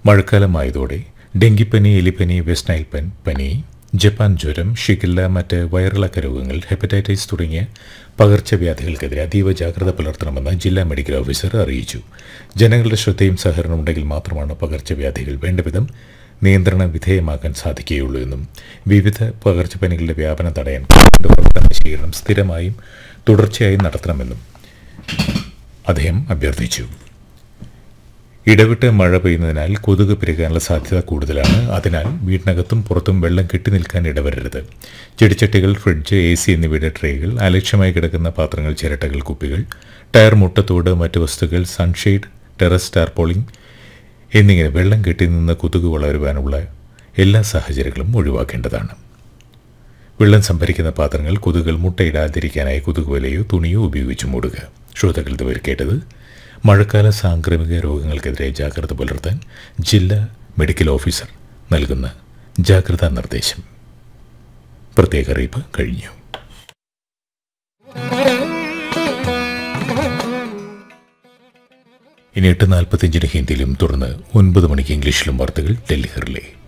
മഴക്കാലമായതോടെ ഡെങ്കിപ്പനി എലിപ്പനി west Nile പൻ പനി ജപ്പാൻ ജ്വരം ഷിഗല്ല മറ്റ് വയറിളക്ക രോഗങ്ങൾ ഹെപ്പറ്റൈറ്റിസ് തുടങ്ങിയ പകർച്ചവ്യാധികൾക്കെതിരെ അതീവ ജാഗ്രത പുലർത്തണമെന്ന് ജില്ലാ മെഡിക്കൽ ഓഫീസർ അറിയിച്ചു ജനങ്ങളുടെ ശ്രദ്ധയും സഹകരണവും ഉണ്ടെങ്കിൽ മാത്രമാണ് പകർച്ചവ്യാധികൾ വേണ്ടവിധം നിയന്ത്രണ വിധേയമാക്കാൻ സാധിക്കുകയുള്ളൂ എന്നും വിവിധ പകർച്ചപ്പനികളുടെ വ്യാപനം തടയാൻ പ്രവർത്തന നശീകരണം സ്ഥിരമായും തുടർച്ചയായും നടത്തണമെന്നും അദ്ദേഹം അഭ്യർത്ഥിച്ചു ഇടവിട്ട് മഴ പെയ്യുന്നതിനാൽ കൊതുക് പെരുകാനുള്ള സാധ്യത കൂടുതലാണ് അതിനാൽ വീടിനകത്തും പുറത്തും വെള്ളം കെട്ടി നിൽക്കാൻ ഇടവരരുത് ചെടിച്ചട്ടികൾ ഫ്രിഡ്ജ് എ സി എന്നിവയുടെ ട്രേകൾ അലക്ഷ്യമായി കിടക്കുന്ന പാത്രങ്ങൾ ചിരട്ടകൾ കുപ്പികൾ ടയർ മുട്ടത്തോട് മറ്റ് വസ്തുക്കൾ സൺഷെയ്ഡ് ടെറസ് ടാർപോളിംഗ് എന്നിങ്ങനെ വെള്ളം കെട്ടി നിന്ന് കൊതുക് വളരുവാനുള്ള എല്ലാ സാഹചര്യങ്ങളും ഒഴിവാക്കേണ്ടതാണ് വെള്ളം സംഭരിക്കുന്ന പാത്രങ്ങൾ കൊതുകുകൾ മുട്ടയിടാതിരിക്കാനായി കൊതുക് വലയോ തുണിയോ ഉപയോഗിച്ച് മൂടുക ശ്രോതാക്കൾ ഇതുവരെ കേട്ടത് മഴക്കാല സാംക്രമിക രോഗങ്ങൾക്കെതിരെ ജാഗ്രത പുലർത്താൻ ജില്ലാ മെഡിക്കൽ ഓഫീസർ നൽകുന്ന ജാഗ്രതാ നിർദ്ദേശം പ്രത്യേക അറിയിപ്പ് കഴിഞ്ഞു ഇനി എട്ട് നാൽപ്പത്തിയഞ്ചിന് ഹിന്ദിയിലും തുടർന്ന് ഒൻപത് മണിക്ക് ഇംഗ്ലീഷിലും വാർത്തകൾ ഡൽഹി റിലേ